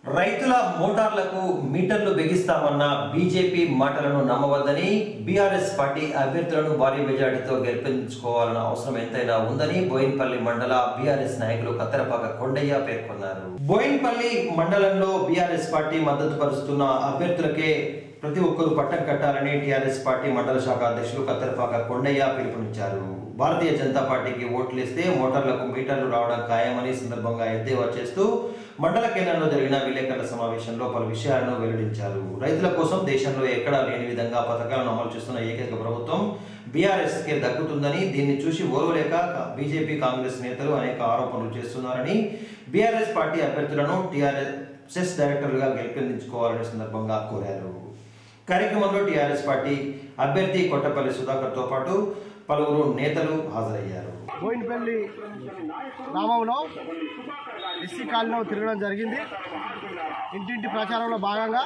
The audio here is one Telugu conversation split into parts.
రైతుల మోటార్లకు మీటర్లు బిగిస్తామన్న బీజేపీ మాటలను నమ్మవద్దని బీఆర్ఎస్ పార్టీ అభ్యర్థులను భారీ మెజార్టీతో గెలిపించుకోవాలన్న అవసరం ఎంతైనా ఉందని బోయిన్పల్లి మండల బీఆర్ఎస్ నాయకులు కత్తెరపాక కొండయ్య పేర్కొన్నారు బోయిన్పల్లి మండలంలో బీఆర్ఎస్ పార్టీ మద్దతు పరుస్తున్న అభ్యర్థులకే ప్రతి ఒక్కరూ పట్టం కట్టాలని టీఆర్ఎస్ పార్టీ మండల శాఖ అధ్యక్షులు కత్తెరపాక కొండయ్య పిలుపునిచ్చారు భారతీయ జనతా పార్టీకి ఓట్లేస్తే మోటార్లకు మీటర్లు రావడం ఖాయమని ఈ సందర్భంగా ఎద్దేవా చేస్తూ మండల కేంద్రంలో జరిగిన విలేకరుల సమావేశంలో పలు విషయాలను వెల్లడించారు రైతుల కోసం దేశంలో ఎక్కడా లేని విధంగా పథకాలను అమలు చేస్తున్న ఏకైక ప్రభుత్వం బీఆర్ఎస్ కే దక్కుతుందని దీన్ని చూసి ఓర్వలేక బీజేపీ కాంగ్రెస్ నేతలు అనేక ఆరోపణలు చేస్తున్నారని బీఆర్ఎస్ పార్టీ అభ్యర్థులను టీఆర్ఎస్ డైరెక్టర్లుగా గెలిపించుకోవాలని సందర్భంగా కోరారు కార్యక్రమంలో టీఆర్ఎస్ పార్టీ అభ్యర్థి కొట్టపల్లి సుధాకర్తో పాటు పలువురు నేతలు హాజరయ్యారు బోయినపల్లి గ్రామంలో ఎస్సీ కాలనీలో తిరగడం జరిగింది ఇంటింటి ప్రచారంలో భాగంగా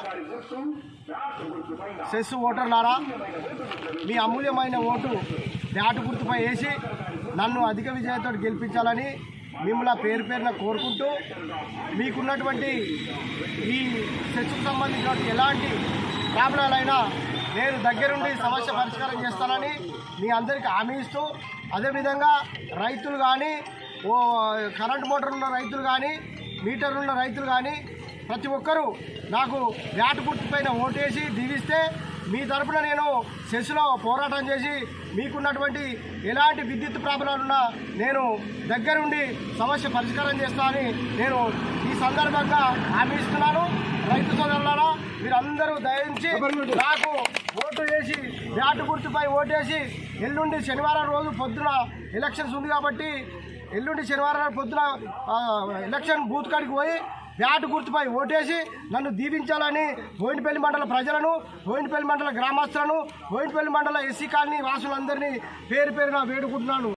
సెస్ ఓటర్లారా మీ అమూల్యమైన ఓటు బ్యాటు గుర్తుపై వేసి నన్ను అధిక విజయంతో గెలిపించాలని మిమ్మల్ని పేరు పేరున కోరుకుంటూ మీకున్నటువంటి ఈ సెస్కు సంబంధించిన ఎలాంటి ప్రాబ్లాలైనా నేను దగ్గరుండి సమస్య పరిష్కారం చేస్తానని మీ అందరికీ హామీ ఇస్తూ అదేవిధంగా రైతులు కానీ ఓ కరెంట్ మోటార్ ఉన్న రైతులు కానీ మీటర్ ఉన్న రైతులు కానీ ప్రతి ఒక్కరూ నాకు బ్యాట్ గుర్తుపైన ఓటేసి దీవిస్తే మీ తరపున నేను సెస్లో పోరాటం చేసి మీకున్నటువంటి ఎలాంటి విద్యుత్ ప్రాబ్లాలున్నా నేను దగ్గరుండి సమస్య పరిష్కారం చేస్తానని నేను ఈ సందర్భంగా హామీ ఇస్తున్నాను రైతు సోదరులారా మీరందరూ దయించి నాకు ఓటు వేసి బ్యాట్ గుర్తుపై ఓటేసి ఎల్లుండి శనివారం రోజు పొద్దున ఎలక్షన్స్ ఉంది కాబట్టి ఎల్లుండి శనివారం నాడు పొద్దున ఆ, ఎలక్షన్ బూత్ కాడికి పోయి బ్యాట్ గుర్తుపై ఓటేసి నన్ను దీవించాలని బోయినపల్లి మండల ప్రజలను బోయినపల్లి మండల గ్రామస్తులను బోయినపల్లి మండల ఎస్సీ కాలనీ వాసులందరినీ పేరు పేరున వేడుకుంటున్నాను